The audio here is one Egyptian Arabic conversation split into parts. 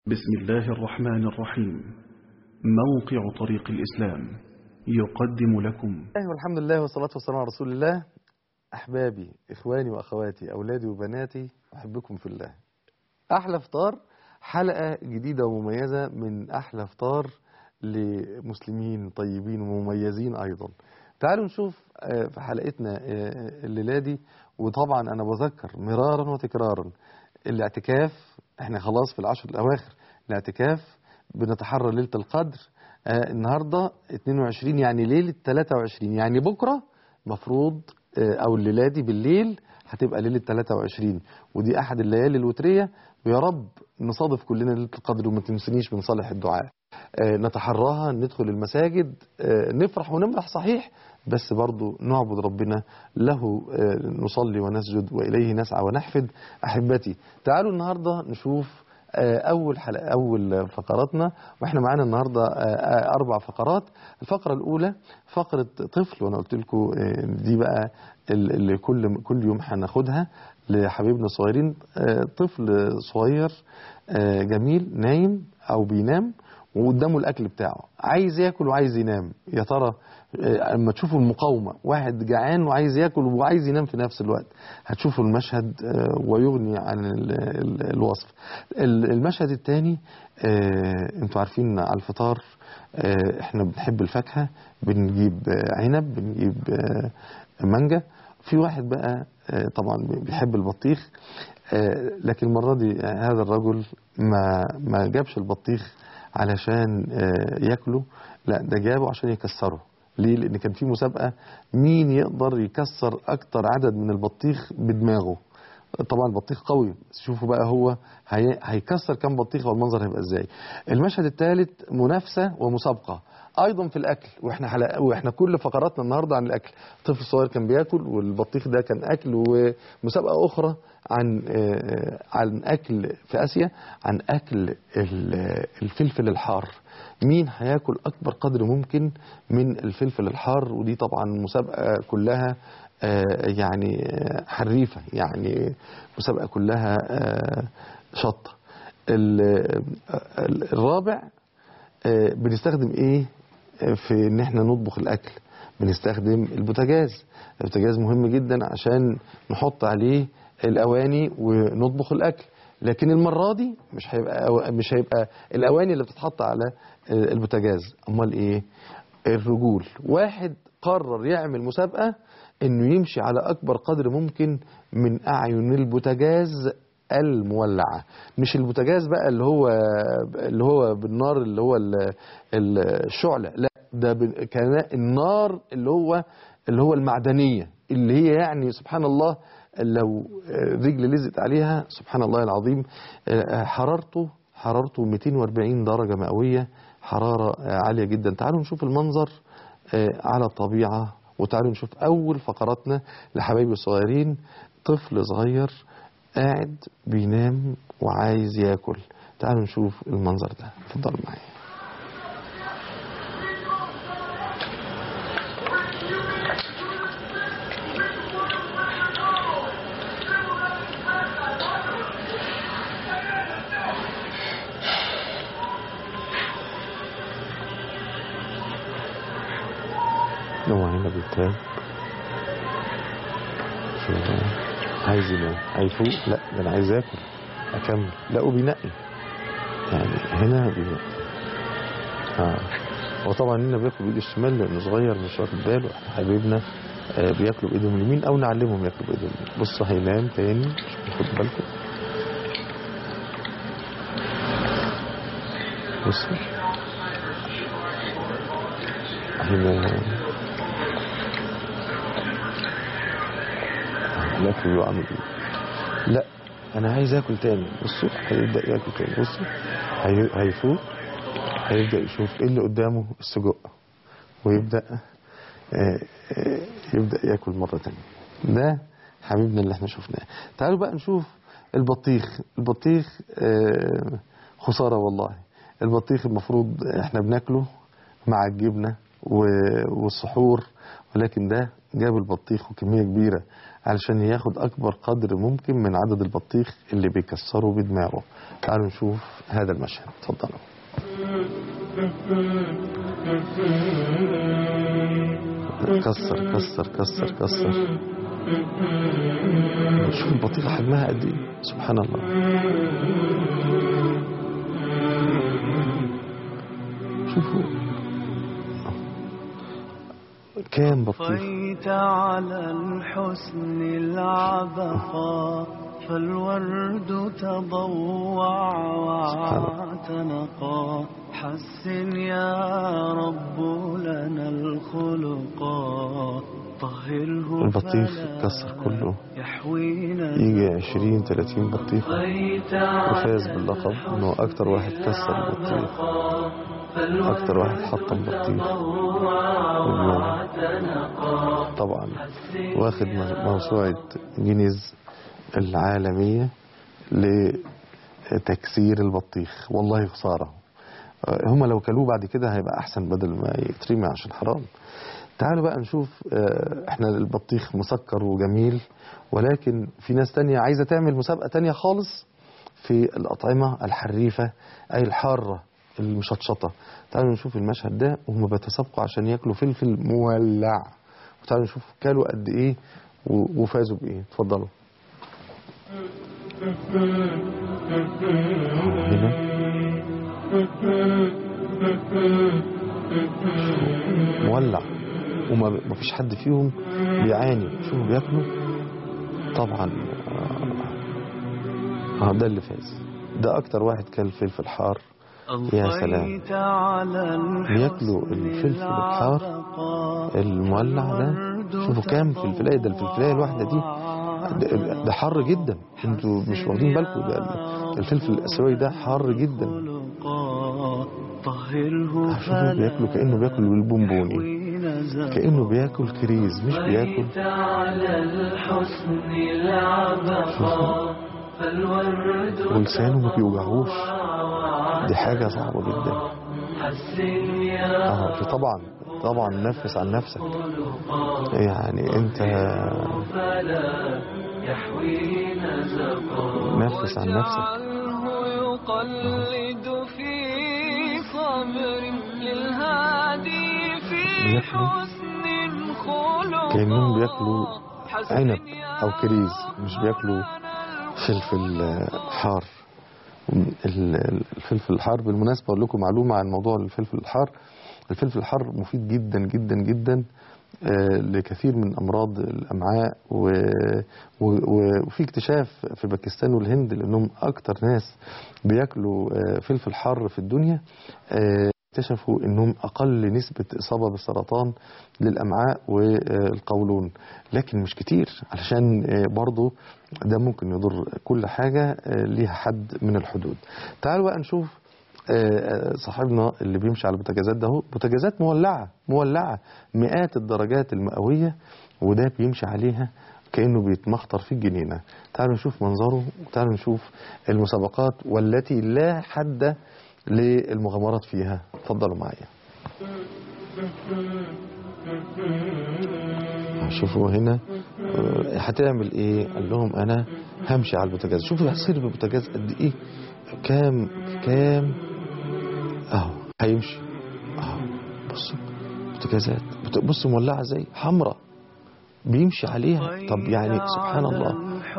بسم الله الرحمن الرحيم موقع طريق الإسلام يقدم لكم الله والحمد لله والصلاة والسلام على رسول الله أحبابي إخواني وأخواتي أولادي وبناتي أحبكم في الله أحلى فطار حلقة جديدة ومميزة من أحلى فطار لمسلمين طيبين ومميزين أيضا تعالوا نشوف آه، في حلقتنا آه، الليلة دي وطبعا أنا بذكر مرارا وتكرارا الاعتكاف احنا خلاص في العشر الأواخر الاعتكاف بنتحرى ليلة القدر آه النهاردة 22 يعني ليلة 23 يعني بكرة مفروض آه أو الليلة دي بالليل هتبقى ليلة 23 ودي أحد الليالي الوترية ويا رب نصادف كلنا ليلة القدر وما تنسنيش من صالح الدعاء آه نتحراها ندخل المساجد آه نفرح ونمرح صحيح بس برضو نعبد ربنا له آه نصلي ونسجد وإليه نسعى ونحفد أحبتي تعالوا النهاردة نشوف آه، أول حلقة أول فقراتنا وإحنا معانا النهاردة آه، أربع فقرات الفقرة الأولى فقرة طفل وأنا قلت لكم آه، دي بقى ال- اللي كل كل يوم هناخدها لحبيبنا الصغيرين آه، طفل صغير آه، جميل نايم أو بينام وقدامه الأكل بتاعه عايز ياكل وعايز ينام يا ترى آه، اما تشوفوا المقاومة واحد جعان وعايز ياكل وعايز ينام في نفس الوقت هتشوفوا المشهد آه، ويغني عن ال- ال- الوصف ال- المشهد الثاني انتوا عارفين على الفطار آه، احنا بنحب الفاكهة بنجيب آه، عنب بنجيب آه، مانجا في واحد بقى آه، طبعا بيحب البطيخ آه، لكن المرة دي آه، هذا الرجل ما ما جابش البطيخ علشان آه، ياكله لا ده جابه عشان يكسره ليه لان كان في مسابقة مين يقدر يكسر اكتر عدد من البطيخ بدماغه طبعا البطيخ قوي بس شوفوا بقى هو هي... هيكسر كام بطيخ والمنظر هيبقى ازاي المشهد الثالث منافسة ومسابقة ايضا في الاكل واحنا حلق... واحنا كل فقراتنا النهارده عن الاكل طفل صغير كان بياكل والبطيخ ده كان اكل ومسابقه اخرى عن آه، عن اكل في اسيا عن اكل ال- الفلفل الحار مين هياكل اكبر قدر ممكن من الفلفل الحار ودي طبعا مسابقه كلها آه، يعني آه، حريفه يعني مسابقه كلها آه، شطه ال- ال- الرابع آه، بنستخدم ايه آه، في ان احنا نطبخ الاكل بنستخدم البوتاجاز البوتاجاز مهم جدا عشان نحط عليه الاواني ونطبخ الاكل لكن المره دي مش هيبقى أو- مش هيبقى الاواني اللي بتتحط على آه، البوتاجاز امال ايه الرجول واحد قرر يعمل مسابقه انه يمشي على اكبر قدر ممكن من اعين البوتاجاز المولعه مش البوتاجاز بقى اللي هو اللي هو بالنار اللي هو ال- ال- الشعله لا ده بال- كان النار اللي هو اللي هو المعدنيه اللي هي يعني سبحان الله لو رجل لزقت عليها سبحان الله العظيم حرارته حرارته 240 درجه مئويه حراره عاليه جدا تعالوا نشوف المنظر على الطبيعه وتعالوا نشوف اول فقراتنا لحبايبي الصغيرين طفل صغير قاعد بينام وعايز ياكل تعالوا نشوف المنظر ده اتفضلوا معايا هو هنا بيتاب شو عايز ينام هيفوق لا ده انا عايز اكل اكمل لا بينقي يعني هنا بينقي اه هو طبعا هنا بياكل بايده الشمال لانه صغير مش واخد باله احنا حبيبنا آه بياكلوا بايدهم اليمين او نعلمهم ياكلوا بايدهم اليمين بصوا هينام تاني خد بالكم بصوا هنا الاكل اللي هو عامل ايه لا انا عايز اكل تاني بصوا هيبدا ياكل تاني بصوا هي... هيفوق هيبدا يشوف ايه اللي قدامه السجق ويبدا آه، آه، يبدا ياكل مره تانية ده حبيبنا اللي احنا شفناه تعالوا بقى نشوف البطيخ البطيخ آه، خساره والله البطيخ المفروض احنا بناكله مع الجبنه و- والسحور ولكن ده جاب البطيخ وكميه كبيره علشان ياخد اكبر قدر ممكن من عدد البطيخ اللي بيكسره بدماغه تعالوا نشوف هذا المشهد تفضلوا كسر كسر كسر كسر شوف البطيخة حجمها قد ايه سبحان الله شوفوا كام بطيخ طفيت على الحسن العبقى فالورد تضوع واعتنقا حسن يا رب لنا الخلقا طهره البطيخ فلا كسر كله يحوينا يجي 20 30 بطيخة طفيت وفاز باللقب انه اكتر واحد كسر البطيخ اكتر واحد حطم بطيخ واليوم طبعا واخد موسوعة جينيز العالمية لتكسير البطيخ والله خسارة هم لو كلوه بعد كده هيبقى احسن بدل ما يترمي عشان حرام تعالوا بقى نشوف آه، احنا البطيخ مسكر وجميل ولكن في ناس تانية عايزة تعمل مسابقة تانية خالص في الأطعمة الحريفة أي الحارة المشطشطة تعالوا نشوف المشهد ده وهم بيتسابقوا عشان ياكلوا فلفل مولع وتعالوا نشوف كلوا قد ايه و- وفازوا بايه اتفضلوا هنا مولع وما ما فيش حد فيهم بيعاني شوفوا بياكلوا طبعا اه ده اللي فاز ده اكتر واحد كل فلفل حار يا سلام أضفيت على الحسن بياكلوا الفلفل الحار العبقى المولع ده شوفوا كام فلفلايه ده الفلفلايه الواحده دي ده, ده حر جدا انتوا مش واخدين بالكم ده الفلفل الاسيوي ده حار جدا خلقا طهره شوفوا بياكلوا كانه بياكل بالبونبوني فلا زقا كانه بياكل كريز مش بياكل على الحسن العبقى فالورد ولسانه ما بيوجعهوش دي حاجة صعبة جدا حسن يا اه طبعا طبعا نفس عن نفسك يعني انت فلا يحوينا زقا نفس عن نفسك واجعله يقلد في صبر للهادي في بياكلوا حسن خلقا كأنهم بياكلوا عنب أو كريز مش بياكلوا فلفل آه، حار ال- الفلفل الحار بالمناسبة أقول لكم معلومة عن موضوع الفلفل الحار الفلفل الحار مفيد جدا جدا جدا آه، لكثير من أمراض الأمعاء و- و- وفي اكتشاف في باكستان والهند لأنهم أكتر ناس بياكلوا آه، فلفل حار في الدنيا آه، اكتشفوا انهم اقل نسبة اصابة بالسرطان للامعاء والقولون لكن مش كتير علشان آه، برضو ده ممكن يضر كل حاجة آه، ليها حد من الحدود تعالوا بقى نشوف آه، صاحبنا اللي بيمشي على البوتاجازات ده هو بوتاجازات مولعة مولعة مئات الدرجات المئوية وده بيمشي عليها كأنه بيتمخطر في الجنينة تعالوا نشوف منظره وتعالوا نشوف المسابقات والتي لا حد للمغامرات فيها اتفضلوا معايا شوفوا هنا آه، هتعمل ايه قال لهم انا همشي على البوتاجاز شوفوا هتصير بالبوتاجاز قد ايه كام كام اهو هيمشي اهو بصوا بوتاجازات بت- بصوا مولعه ازاي حمراء بيمشي عليها طب يعني سبحان الله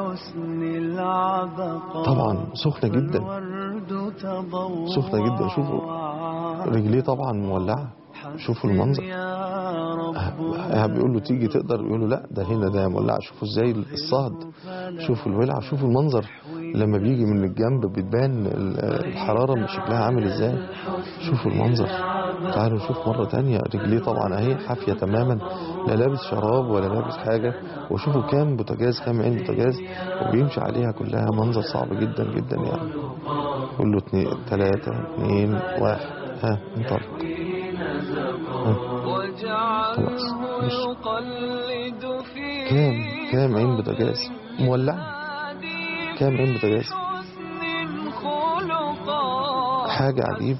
طبعا سخنة جدا سخنة جدا شوفوا رجليه طبعا مولعة شوفوا المنظر آه، بيقول له تيجي تقدر يقول له لا ده هنا ده مولع شوفوا ازاي الصهد شوفوا الولع شوفوا المنظر لما بيجي من الجنب بتبان ال- الحرارة من شكلها عامل ازاي شوفوا المنظر تعالوا نشوف مرة تانية رجليه طبعا اهي حافية تماما لا لابس شراب ولا لابس حاجة وشوفوا كام بوتاجاز كام عين بوتاجاز وبيمشي عليها كلها منظر صعب جدا جدا يعني قول له اتنين تلاتة اتنين واحد ها انطلق خلاص بص كام كام عين بوتاجاز مولعة كام عين بوتاجاز حاجة عجيبة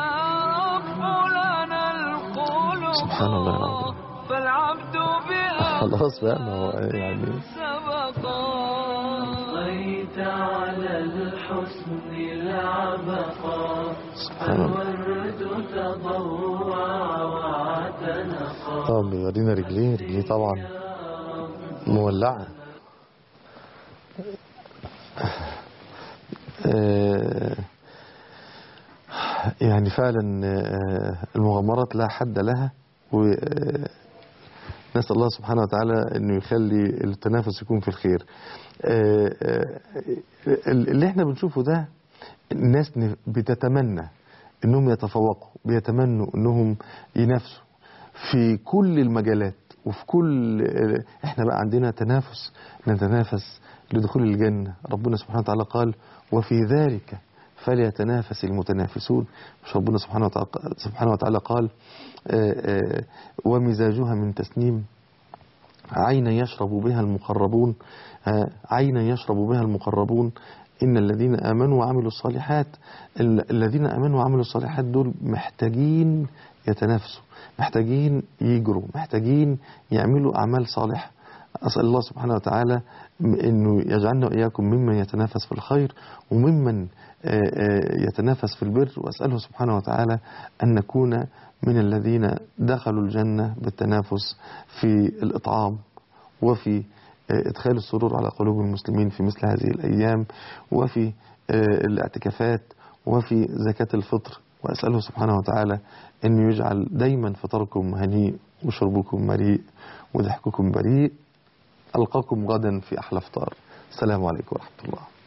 سبحان الله العظيم فالعبد بها خلاص بقى ما هو يعني سبقا أضفيت على الحسن العبقى سبحان الله الورد تضوع واعتنقا طبعا بيورينا رجليه رجليه طبعا مولعة آه، يعني فعلا آه، المغامرات لا حد لها ونسأل الله سبحانه وتعالى أنه يخلي التنافس يكون في الخير آه، آه، اللي احنا بنشوفه ده الناس ن- بتتمنى انهم يتفوقوا بيتمنوا انهم ينافسوا في كل المجالات وفي كل احنا بقى عندنا تنافس نتنافس لدخول الجنة ربنا سبحانه وتعالى قال وفي ذلك فليتنافس المتنافسون مش ربنا سبحانه وتعالى, سبحانه وتعالى قال آه، آه، ومزاجها من تسنيم عينا يشرب بها المقربون آه، عينا يشرب بها المقربون إن الذين آمنوا وعملوا الصالحات ال- الذين آمنوا وعملوا الصالحات دول محتاجين يتنافسوا محتاجين يجروا محتاجين يعملوا أعمال صالحة أسأل الله سبحانه وتعالى م- أنه يجعلنا وإياكم ممن يتنافس في الخير وممن آه، آه، يتنافس في البر وأسأله سبحانه وتعالى أن نكون من الذين دخلوا الجنة بالتنافس في الإطعام وفي آه، إدخال السرور على قلوب المسلمين في مثل هذه الأيام وفي آه، الاعتكافات وفي زكاة الفطر وأسأله سبحانه وتعالى أن يجعل دايما فطركم هنيء وشربكم مريء وضحككم بريء ألقاكم غدا في أحلى فطار السلام عليكم ورحمة الله